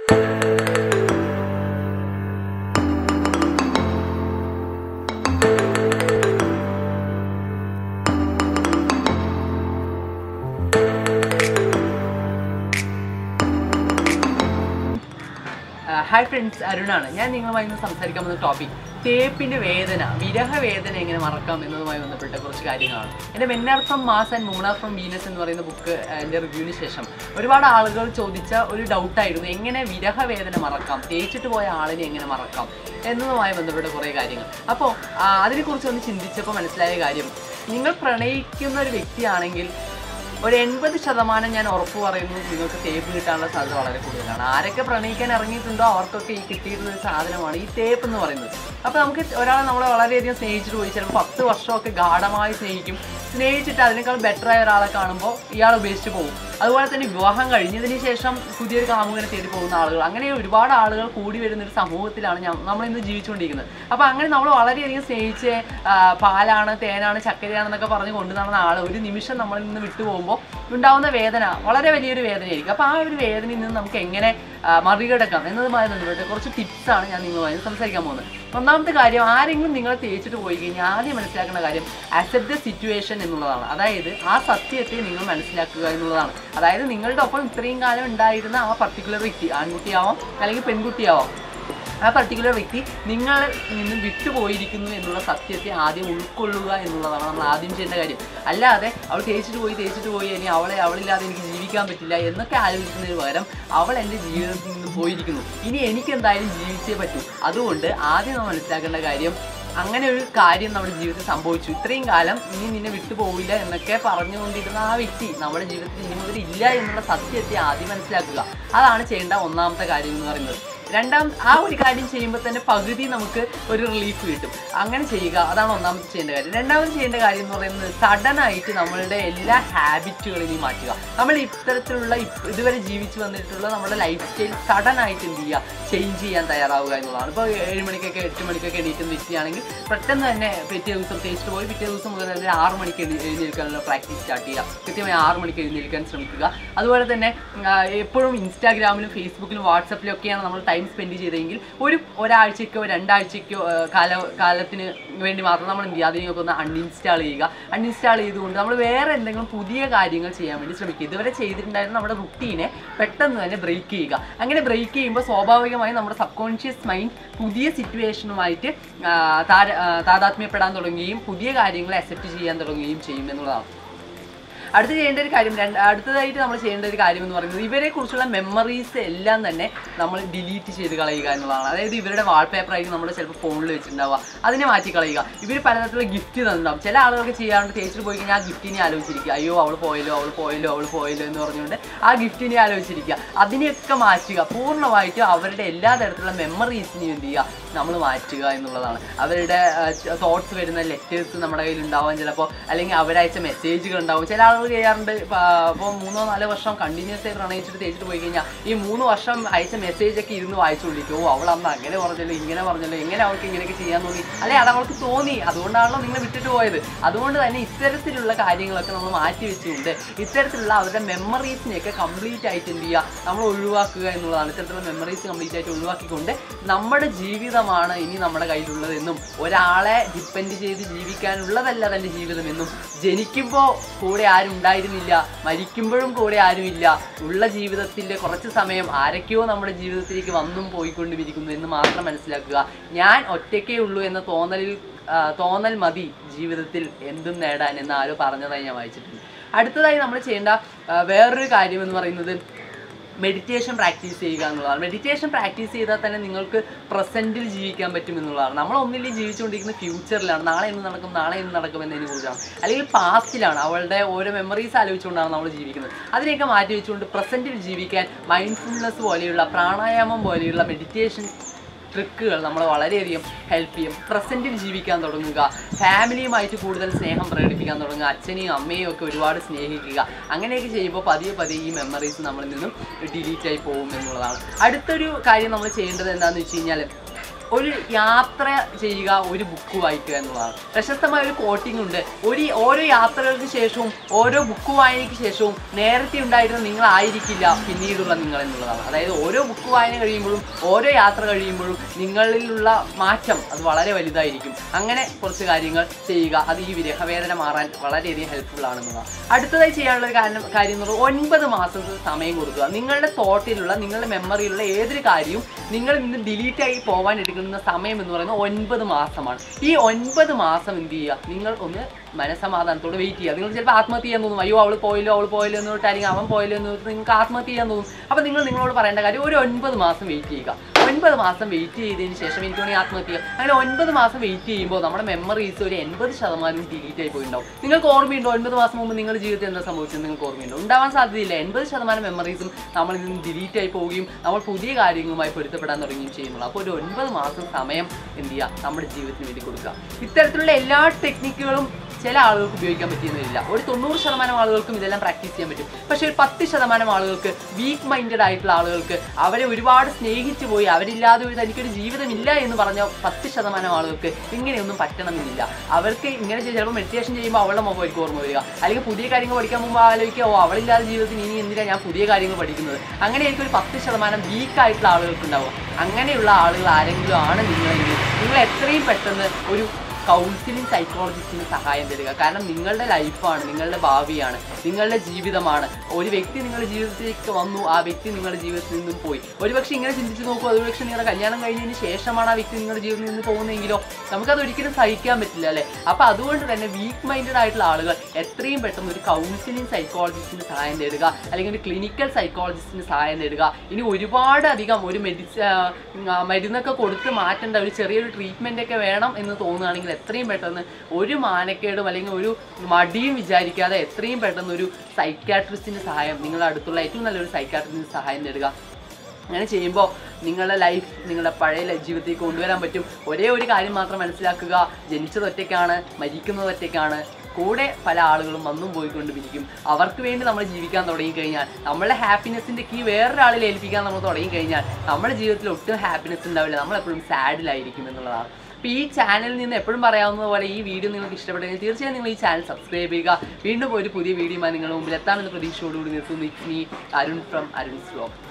hi friends അരുണാണ് ഞാൻ നിങ്ങളുമായി ഇന്ന് സംസാരിക്കാൻ പോകുന്ന ടോപ്പിക് തേപ്പിന്റെ വേദന വിരഹ വേദന എങ്ങനെ മറക്കാം എന്നതുമായി ബന്ധപ്പെട്ട കുറച്ച് കാര്യങ്ങളാണ് എൻ്റെ men are from Mars and women are from Venus എന്ന് പറയുന്ന ബുക്ക് എൻ്റെ റിവ്യൂവിന് ശേഷം ഒരുപാട് ആളുകൾ ചോദിച്ച ഒരു ഡൗട്ടായിരുന്നു എങ്ങനെ വിരഹ വേദന മറക്കാം തേച്ചിട്ട് പോയ ആളിനെ എങ്ങനെ മറക്കാം എന്നതുമായി ബന്ധപ്പെട്ട കുറേ കാര്യങ്ങൾ അപ്പോൾ അതിനെക്കുറിച്ച് ഒന്ന് ചിന്തിച്ചപ്പോൾ മനസ്സിലായ കാര്യം നിങ്ങൾ പ്രണയിക്കുന്ന ഒരു വ്യക്തിയാണെങ്കിൽ ഒരു എൺപത് ശതമാനം ഞാൻ ഉറപ്പ് പറയുന്നു നിങ്ങൾക്ക് തേപ്പ് കിട്ടാനുള്ള സാധ്യത വളരെ കൂടുതലാണ് ആരൊക്കെ പ്രണയിക്കാൻ ഇറങ്ങിയിട്ടുണ്ടോ അവർക്കൊക്കെ ഈ കിട്ടിയിട്ടുള്ള ഒരു സാധനമാണ് ഈ തേപ്പ് എന്ന് പറയുന്നത് അപ്പോൾ നമുക്ക് ഒരാളെ നമ്മളെ വളരെയധികം സ്നേഹിച്ചിട്ട് പോയി ചിലപ്പോൾ പത്ത് വർഷമൊക്കെ ഗാഠമായി സ്നേഹിക്കും സ്നേഹിച്ചിട്ട് അതിനേക്കാൾ ബെറ്റർ ആയ ഒരാളെ കാണുമ്പോൾ ഇയാൾ ഉപേക്ഷിച്ച് പോകും അതുപോലെ തന്നെ വിവാഹം കഴിഞ്ഞതിന് ശേഷം പുതിയൊരു കാമുകനെ തേടി പോകുന്ന ആളുകൾ അങ്ങനെ ഒരുപാട് ആളുകൾ കൂടി വരുന്ന ഒരു സമൂഹത്തിലാണ് ഞാൻ നമ്മൾ ഇന്ന് ജീവിച്ചുകൊണ്ടിരിക്കുന്നത് അപ്പോൾ അങ്ങനെ നമ്മൾ വളരെയധികം സ്നേഹിച്ച് ആ, പാലാണ് തേനാണ് ചക്കരയാണെന്നൊക്കെ പറഞ്ഞ് കൊണ്ടു നടന്ന ആൾ ഒരു നിമിഷം നമ്മളിൽ നിന്ന് വിട്ടു പോകുമ്പോൾ ഉണ്ടാവുന്ന വേദന വളരെ വലിയൊരു വേദനയായിരിക്കും അപ്പോൾ ആ ഒരു വേദനയിൽ നിന്ന് നമുക്ക് എങ്ങനെ ആ, മറികടക്കാം എന്നതുമായി ബന്ധപ്പെട്ട് കുറച്ച് ടിപ്സാണ് ഞാൻ നിങ്ങളുമായി സംസാരിക്കാൻ പോകുന്നത് ഒന്നാമത്തെ കാര്യം ആരെങ്കിലും നിങ്ങളെ തേച്ചിട്ട് പോയി കഴിഞ്ഞാൽ ആദ്യം മനസ്സിലാക്കേണ്ട കാര്യം അക്സെപ്റ്റ് ദ സിറ്റുവേഷൻ എന്നുള്ളതാണ് അതായത് ആ സത്യത്തെ നിങ്ങൾ മനസ്സിലാക്കുക എന്നുള്ളതാണ് അതായത് നിങ്ങളുടെ ഒപ്പം ഇത്രയും കാലം ഉണ്ടായിരുന്ന ആ പർട്ടിക്കുലർ വ്യക്തി ആൺകുട്ടിയാവാം അല്ലെങ്കിൽ പെൺകുട്ടിയാവാം ആ പർട്ടിക്കുലർ വ്യക്തി നിങ്ങളിൽ നിന്ന് വിട്ടുപോയിരിക്കുന്നു എന്നുള്ള സത്യത്തെ ആദ്യം ഉൾക്കൊള്ളുക എന്നുള്ളതാണ് നമ്മൾ ആദ്യം ചെയ്യേണ്ട കാര്യം അല്ലാതെ അവൾ തേച്ചിട്ട് പോയി തേച്ചിട്ട് പോയി ഇനി അവളെ അവളില്ലാതെ എനിക്ക് ജീവിക്കാൻ പറ്റില്ല എന്നൊക്കെ ആലോചിക്കുന്നതിന് പകരം അവൾ എൻ്റെ ജീവിതത്തിൽ നിന്ന് പോയിരിക്കുന്നു ഇനി എനിക്ക് എന്തായാലും ജീവിച്ചേ പറ്റൂ അതുകൊണ്ട് ആദ്യം നമ്മൾ മനസ്സിലാക്കേണ്ട കാര്യം അങ്ങനെ ഒരു കാര്യം നമ്മുടെ ജീവിതത്തിൽ സംഭവിച്ചു ഇത്രയും കാലം ഇനി നിന്നെ വിട്ടുപോകില്ല എന്നൊക്കെ പറഞ്ഞുകൊണ്ടിരുന്ന ആ വ്യക്തി നമ്മുടെ ജീവിതത്തിൽ ഇനി മുതൽ ഇല്ല എന്നുള്ള സത്യത്തെ ആദ്യം മനസ്സിലാക്കുക അതാണ് ചെയ്യേണ്ട ഒന്നാമത്തെ കാര്യം എന്ന് പറയുന്നത് രണ്ടാം ആ ഒരു കാര്യം ചെയ്യുമ്പോൾ തന്നെ പകുതി നമുക്ക് ഒരു റിലീഫ് കിട്ടും അങ്ങനെ ചെയ്യുക അതാണ് ഒന്നാമത്തെ ചെയ്യേണ്ട കാര്യം രണ്ടാമത് ചെയ്യേണ്ട കാര്യം എന്ന് പറയുന്നത് സഡൻ ആയിട്ട് നമ്മളുടെ എല്ലാ ഹാബിറ്റുകളെയും മാറ്റുക നമ്മൾ ഇത്തരത്തിലുള്ള ഇപ്പ- ഇതുവരെ ജീവിച്ചു വന്നിട്ടുള്ള നമ്മുടെ ലൈഫ് സ്റ്റൈൽ സഡൻ ആയിട്ട് എന്ത് ചെയ്യുക ചേഞ്ച് ചെയ്യാൻ തയ്യാറാവുക എന്നുള്ളതാണ് ഇപ്പോൾ ഏഴ് മണിക്കൊക്കെ എട്ട് മണിക്കൊക്കെ എണീറ്റുന്ന വ്യക്തിയാണെങ്കിൽ പെട്ടെന്ന് തന്നെ പിറ്റേ ദിവസം തേച്ചിട്ട് പോയി പിറ്റേ ദിവസം മുതൽ തന്നെ ആറ് മണിക്ക് എഴുതി എഴുന്നേൽക്കാനുള്ള പ്രാക്ടീസ് സ്റ്റാർട്ട് ചെയ്യുക കൃത്യമായി ആറ് മണിക്ക് എഴുന്നേൽക്കാൻ ശ്രമിക്കുക അതുപോലെ തന്നെ ആ, എപ്പോഴും ഇൻസ്റ്റാഗ്രാമിലും ഫേസ്ബുക്കിലും വാട്സപ്പിലും ഒക്കെയാണ് നമ്മൾ ടൈം സ്പെൻഡ് ചെയ്തതെങ്കിൽ ഒരു ഒരാഴ്ചയ്ക്കോ രണ്ടാഴ്ചയ്ക്കോ ആ, കാല കാലത്തിന് വേണ്ടി മാത്രം നമ്മൾ എന്ത് ചെയ്യുക അതിനെയൊക്കെ ഒന്ന് അൺഇൻസ്റ്റാൾ ചെയ്യുക അൺഇൻസ്റ്റാൾ ചെയ്തുകൊണ്ട് നമ്മൾ വേറെ എന്തെങ്കിലും പുതിയ കാര്യങ്ങൾ ചെയ്യാൻ വേണ്ടി ശ്രമിക്കുക ഇതുവരെ ചെയ്തിട്ടുണ്ടായിരുന്ന നമ്മുടെ റുട്ടീനെ പെട്ടെന്ന് തന്നെ ബ്രേക്ക് ചെയ്യുക അങ്ങനെ ബ്രേക്ക് ചെയ്യുമ്പോൾ സ്വാഭാവികമായും നമ്മുടെ സബ് കോൺഷ്യസ് മൈൻഡ് പുതിയ സിറ്റുവേഷനുമായിട്ട് ആ, താര ആ, താതാത്മ്യപ്പെടാൻ തുടങ്ങുകയും പുതിയ കാര്യങ്ങളെ അക്സെപ്റ്റ് ചെയ്യാൻ തുടങ്ങുകയും ചെയ്യും എന്നുള്ളതാണ് അടുത്ത് ചെയ്യേണ്ട ഒരു കാര്യം രണ്ട് അടുത്തതായിട്ട് നമ്മൾ ചെയ്യേണ്ട ഒരു കാര്യം എന്ന് പറയുന്നത് ഇവരെ കുറിച്ചുള്ള മെമ്മറീസ് എല്ലാം തന്നെ നമ്മൾ ഡിലീറ്റ് ചെയ്ത് കളയുക എന്നുള്ളതാണ് അതായത് ഇവരുടെ വാൾപേപ്പർ ആയിരിക്കും നമ്മൾ ചിലപ്പോൾ ഫോണിൽ വെച്ചിട്ടുണ്ടാവുക അതിനെ മാറ്റി കളയുക ഇവർ പലതരത്തിലുള്ള ഗിഫ്റ്റ് തന്നിട്ടുണ്ടാവും ചില ആളുകൾക്ക് ചെയ്യാറുണ്ട് തേച്ചിട്ട് പോയി കഴിഞ്ഞാൽ ആ ഗിഫ്റ്റിനെ ആലോചിച്ചിരിക്കുക അയ്യോ അവൾ പോയല്ലോ അവൾ പോയല്ലോ അവൾ പോയല്ലോ എന്ന് പറഞ്ഞുകൊണ്ട് ആ ഗിഫ്റ്റിനെ ആലോചിച്ചിരിക്കുക അതിനെയൊക്കെ മാറ്റുക പൂർണ്ണമായിട്ടും അവരുടെ എല്ലാ തരത്തിലുള്ള മെമ്മറീസിനെയും എന്ത് ചെയ്യുക നമ്മൾ മാറ്റുക എന്നുള്ളതാണ് അവരുടെ തോട്ട്സ് വരുന്ന ലെറ്റേഴ്സ് നമ്മുടെ കയ്യിൽ ഉണ്ടാവാൻ ചിലപ്പോൾ അല്ലെങ്കിൽ അവരയച്ച മെസ്സേജുകൾ ഉണ്ടാവും ചില ആളുകൾ ചെയ്യാറുണ്ട് ഇപ്പോൾ മൂന്നോ നാലോ വർഷം കണ്ടിന്യൂസ് ആയി പ്രണയിച്ചിട്ട് തേച്ചിട്ട് പോയി കഴിഞ്ഞാൽ ഈ മൂന്ന് വർഷം അയച്ച മെസ്സേജ് ഒക്കെ ഇരുന്ന് വായിച്ചുകൊണ്ടിരിക്കും ഓ അവൾ അന്ന് അങ്ങനെ പറഞ്ഞല്ലോ ഇങ്ങനെ പറഞ്ഞല്ലോ എങ്ങനെ അവൾക്ക് ഇങ്ങനെയൊക്കെ ചെയ്യാൻ തോന്നി അല്ലെ അത് അവൾക്ക് തോന്നി അതുകൊണ്ടാണല്ലോ നിങ്ങൾ വിട്ടിട്ട് പോയത് അതുകൊണ്ട് തന്നെ ഇത്തരത്തിലുള്ള കാര്യങ്ങളൊക്കെ നമ്മൾ മാറ്റി വെച്ചുകൊണ്ട് ഇത്തരത്തിലുള്ള അവരുടെ മെമ്മറീസിനെയൊക്കെ കംപ്ലീറ്റ് ആയിട്ട് എന്ത് ചെയ്യുക നമ്മൾ ഒഴിവാക്കുക എന്നുള്ളതാണ് ഇത്തരത്തിലുള്ള മെമ്മറീസ് കംപ്ലീറ്റ് ആയിട്ട് ഒഴിവാക്കിക്കൊണ്ട് നമ്മുടെ ജീവിതമാണ് ഇനി നമ്മുടെ കയ്യിലുള്ളതെന്നും ഒരാളെ ഡിപ്പെൻഡ് ചെയ്ത് ജീവിക്കാനുള്ളതല്ല തൻ്റെ ജീവിതമെന്നും ജനിക്കുമ്പോൾ കൂടെ ആരും ഉണ്ടായിരുന്നില്ല മരിക്കുമ്പോഴും കൂടെ ആരുമില്ല ഉള്ള ജീവിതത്തിൻ്റെ കുറച്ച് സമയം ആരൊക്കെയോ നമ്മുടെ ജീവിതത്തിലേക്ക് വന്നും പോയിക്കൊണ്ടിരിക്കുന്നു എന്ന് മാത്രം മനസ്സിലാക്കുക ഞാൻ ഒറ്റയ്ക്കേ ഉള്ളൂ എന്ന തോന്നലിൽ ആ, തോന്നൽ മതി ജീവിതത്തിൽ എന്തും നേടാൻ എന്ന് ആരോ പറഞ്ഞതായി ഞാൻ വായിച്ചിട്ടുണ്ട് അടുത്തതായി നമ്മൾ ചെയ്യേണ്ട ആ, വേറൊരു കാര്യം എന്ന് പറയുന്നത് മെഡിറ്റേഷൻ പ്രാക്ടീസ് ചെയ്യുക എന്നുള്ളതാണ് മെഡിറ്റേഷൻ പ്രാക്ടീസ് ചെയ്താൽ തന്നെ നിങ്ങൾക്ക് പ്രസൻറ്റിൽ ജീവിക്കാൻ പറ്റും എന്നുള്ളതാണ് നമ്മൾ ഒന്നിലും ജീവിച്ചുകൊണ്ടിരിക്കുന്ന ഫ്യൂച്ചറിലാണ് നാളെ എന്ന് നടക്കും നാളെ എന്ന് നടക്കും എന്നതിനെ കുറിച്ചാണ് അല്ലെങ്കിൽ പാസ്റ്റിലാണ് അവളുടെ ഓരോ മെമ്മറീസ് ആലോചിച്ചുകൊണ്ടാണ് നമ്മൾ ജീവിക്കുന്നത് അതിനെയൊക്കെ മാറ്റി വെച്ചുകൊണ്ട് പ്രസൻറ്റിൽ ജീവിക്കാൻ മൈൻഡ്ഫുൾനെസ് പോലെയുള്ള പ്രാണായാമം പോലെയുള്ള മെഡിറ്റേഷൻ ട്രിക്കുകൾ നമ്മളെ വളരെയധികം ഹെൽപ്പ് ചെയ്യും പ്രസൻറ്റിൽ ജീവിക്കാൻ തുടങ്ങുക ഫാമിലിയുമായിട്ട് കൂടുതൽ സ്നേഹം പ്രകടിപ്പിക്കാൻ തുടങ്ങുക അച്ഛനെയും അമ്മയും ഒക്കെ ഒരുപാട് സ്നേഹിക്കുക അങ്ങനെയൊക്കെ ചെയ്യുമ്പോൾ പതിയെ പതിയെ ഈ മെമ്മറീസ് നമ്മളിൽ നിന്നും ഡിലീറ്റ് ആയി പോകും എന്നുള്ളതാണ് അടുത്തൊരു കാര്യം നമ്മൾ ചെയ്യേണ്ടത് എന്താണെന്ന് വെച്ച് കഴിഞ്ഞാൽ ഒരു യാത്ര ചെയ്യുക ഒരു ബുക്ക് വായിക്കുക എന്നുള്ളതാണ് പ്രശസ്തമായ ഒരു കോട്ടിംഗ് ഉണ്ട് ഒരു ഓരോ യാത്രകൾക്ക് ശേഷവും ഓരോ ബുക്ക് വായനയ്ക്ക് ശേഷവും നേരത്തെ ഉണ്ടായിരുന്ന നിങ്ങളായിരിക്കില്ല പിന്നീടുള്ള നിങ്ങൾ എന്നുള്ളതാണ് അതായത് ഓരോ ബുക്ക് വായന കഴിയുമ്പോഴും ഓരോ യാത്ര കഴിയുമ്പോഴും നിങ്ങളിലുള്ള മാറ്റം അത് വളരെ വലുതായിരിക്കും അങ്ങനെ കുറച്ച് കാര്യങ്ങൾ ചെയ്യുക അത് ഈ വിരഹവേദന മാറാൻ വളരെയധികം ഹെൽപ്ഫുൾ ആണെന്നുള്ളതാണ് അടുത്തതായി ചെയ്യാനുള്ള ഒരു കാര്യം കാര്യം എന്ന് പറയുന്നത് ഒൻപത് മാസത്തെ സമയം കൊടുക്കുക നിങ്ങളുടെ തോട്ടിലുള്ള നിങ്ങളുടെ മെമ്മറിയിലുള്ള ഏതൊരു കാര്യവും നിങ്ങളിൽ നിന്ന് ഡിലീറ്റ് ആയി പോകാൻ എടുക്കുന്ന സമയം എന്ന് പറയുന്നത് ഒൻപത് മാസമാണ് ഈ ഒൻപത് മാസം എന്ത് ചെയ്യുക നിങ്ങൾ ഒന്ന് മനസമാധാനത്തോടെ വെയിറ്റ് ചെയ്യുക നിങ്ങൾ ചിലപ്പോൾ ആത്മഹത്യ ചെയ്യാൻ തോന്നും അയ്യോ അവൾ പോയില്ലോ അവൾ പോയില്ലോ എന്ന് പറഞ്ഞിട്ട് അല്ലെങ്കിൽ അവൻ പോയില്ലോ എന്ന് പറഞ്ഞിട്ട് നിങ്ങൾക്ക് ആത്മഹത്യ ചെയ്യാൻ തോന്നും അപ്പോൾ നിങ്ങൾ നിങ്ങളോട് പറയേണ്ട കാര്യം ഒരു ഒൻപത് മാസം വെയിറ്റ് ചെയ്യുക ഒൻപത് മാസം വെയിറ്റ് ചെയ്തതിന് ശേഷം എനിക്ക് വേണമെങ്കിൽ ആത്മഹത്യ ചെയ്യാം അങ്ങനെ ഒൻപത് മാസം വെയിറ്റ് ചെയ്യുമ്പോൾ നമ്മുടെ മെമ്മറീസ് ഒരു എൺപത് ശതമാനം ഡിലീറ്റ് ആയി പോയിട്ടുണ്ടാവും നിങ്ങൾക്ക് ഓർമ്മയുണ്ടോ ഒൻപത് മാസം മുമ്പ് നിങ്ങളുടെ ജീവിതത്തിൽ എന്താ സംഭവിച്ചത് നിങ്ങൾക്ക് ഓർമ്മയുണ്ടോ ഉണ്ടാവാൻ സാധ്യതയില്ല എൺപത് ശതമാനം മെമ്മറീസും നമ്മളിൽ നിന്ന് ഡിലീറ്റ് ആയി പോവുകയും നമ്മൾ പുതിയ കാര്യങ്ങളുമായി പൊരുത്തപ്പെടാൻ തുടങ്ങുകയും ചെയ്യുന്നുള്ളൂ അപ്പോൾ ഒരു ഒൻപത് മാസം സമയം എന്ത് ചെയ്യുക നമ്മുടെ ജീവിതത്തിന് വേണ്ടി കൊടുക്കുക ഇത്തരത്തിലുള്ള എല്ലാ ടെക്നിക്കുകളും ചില ആളുകൾക്ക് ഉപയോഗിക്കാൻ പറ്റിയെന്നില്ല ഒരു തൊണ്ണൂറ് ശതമാനം ആളുകൾക്കും ഇതെല്ലാം പ്രാക്ടീസ് ചെയ്യാൻ പറ്റും പക്ഷേ ഒരു പത്ത് ശതമാനം ആളുകൾക്ക് വീക്ക് മൈൻഡഡ് ആയിട്ടുള്ള ആളുകൾക്ക് അവരെ ഒരുപാട് സ്നേഹിച്ചു പോയി അവരില്ലാതെ ഒരു തനിക്കൊരു ജീവിതമില്ല എന്ന് പറഞ്ഞ പത്ത് ശതമാനം ആളുകൾക്ക് ഇങ്ങനെയൊന്നും പറ്റണമെന്നില്ല അവർക്ക് ഇങ്ങനെ ചെയ്ത് ചിലപ്പോൾ മെഡിറ്റേഷൻ ചെയ്യുമ്പോൾ അവളുടെ മുഖമായിരിക്കും ഓർമ്മ വരിക അല്ലെങ്കിൽ പുതിയ കാര്യങ്ങൾ പഠിക്കാൻ മുമ്പ് ആലോചിക്കുക ഓ അവളില്ലാതെ ജീവിതത്തിൽ ഇനി എന്തിനാണ് ഞാൻ പുതിയ കാര്യങ്ങൾ പഠിക്കുന്നത് അങ്ങനെ എനിക്ക് ഒരു പത്ത് ശതമാനം വീക്ക് ആയിട്ടുള്ള ആളുകൾക്ക് ഉണ്ടാവും അങ്ങനെയുള്ള ആളുകൾ ആരെങ്കിലും ആണ് നിങ്ങളെങ്കിൽ നിങ്ങൾ എത്രയും പെട്ടെന്ന് ഒരു കൗൺസിലിംഗ് സൈക്കോളജിസ്റ്റിന് സഹായം തരിക കാരണം നിങ്ങളുടെ ലൈഫാണ് നിങ്ങളുടെ ഭാവിയാണ് നിങ്ങളുടെ ജീവിതമാണ് ഒരു വ്യക്തി നിങ്ങളുടെ ജീവിതത്തിലേക്ക് വന്നു ആ വ്യക്തി നിങ്ങളുടെ ജീവിതത്തിൽ നിന്നും പോയി ഒരുപക്ഷെ ഇങ്ങനെ ചിന്തിച്ച് നോക്കൂ ഒരുപക്ഷെ നിങ്ങളുടെ കല്യാണം കഴിഞ്ഞതിന് ശേഷമാണ് ആ വ്യക്തി നിങ്ങളുടെ ജീവിതത്തിൽ നിന്ന് പോകുന്നതെങ്കിലോ നമുക്കത് ഒരിക്കലും സഹിക്കാൻ പറ്റില്ല അല്ലേ അപ്പോൾ അതുകൊണ്ട് തന്നെ വീക്ക് മൈൻഡഡ് ആയിട്ടുള്ള ആളുകൾ എത്രയും പെട്ടെന്ന് ഒരു കൗൺസിലിംഗ് സൈക്കോളജിസ്റ്റിന് സഹായം തേടുക അല്ലെങ്കിൽ ഒരു ക്ലിനിക്കൽ സൈക്കോളജിസ്റ്റിന് സഹായം തേടുക ഇനി ഒരുപാട് അധികം ഒരു മെഡിസ ആ, മരുന്നൊക്കെ കൊടുത്ത് മാറ്റേണ്ട ഒരു ചെറിയൊരു ട്രീറ്റ്മെൻ്റ് ഒക്കെ വേണം എന്ന് തോന്നുകയാണെങ്കിൽ എത്രയും പെട്ടെന്ന് ഒരു മാനക്കേടും അല്ലെങ്കിൽ ഒരു മടിയും വിചാരിക്കാതെ എത്രയും പെട്ടെന്ന് ഒരു സൈക്കാട്രിസ്റ്റിൻ്റെ സഹായം നിങ്ങളുടെ അടുത്തുള്ള ഏറ്റവും നല്ലൊരു സൈക്കാട്രിസ്റ്റിൻ്റെ സഹായം തേടുക അങ്ങനെ ചെയ്യുമ്പോൾ നിങ്ങളുടെ ലൈഫ് നിങ്ങളുടെ പഴയ ലൈഫ് ജീവിതത്തിലേക്ക് കൊണ്ടുവരാൻ പറ്റും ഒരേ ഒരു കാര്യം മാത്രം മനസ്സിലാക്കുക ജനിച്ചത് ഒറ്റയ്ക്കാണ് മരിക്കുന്നത് ഒറ്റയ്ക്കാണ് കൂടെ പല ആളുകളും വന്നും പോയിക്കൊണ്ടിരിക്കും അവർക്ക് വേണ്ടി നമ്മൾ ജീവിക്കാൻ തുടങ്ങിക്കഴിഞ്ഞാൽ നമ്മളുടെ ഹാപ്പിനെസ്സിൻ്റെ കീ വേറൊരാളിൽ ഏൽപ്പിക്കാൻ നമ്മൾ തുടങ്ങിക്കഴിഞ്ഞാൽ നമ്മുടെ ജീവിതത്തിൽ ഒട്ടും ഹാപ്പിനെസ് ഉണ്ടാവില്ല നമ്മൾ എപ്പോഴും സാഡിലായിരിക്കും എന്നുള്ളതാണ് അപ്പോൾ ഈ ചാനലിൽ നിന്ന് എപ്പോഴും പറയാവുന്ന പോലെ ഈ വീഡിയോ നിങ്ങൾക്ക് ഇഷ്ടപ്പെട്ടെങ്കിൽ തീർച്ചയായും നിങ്ങൾ ഈ ചാനൽ സബ്സ്ക്രൈബ് ചെയ്യുക വീണ്ടും ഒരു പുതിയ വീഡിയോമായി നിങ്ങളുടെ മുമ്പിൽ എത്താമെന്ന പ്രതീക്ഷയോടുകൂടി നിർത്തുന്നു it's me Arun from Arun സ്ലോക്ക്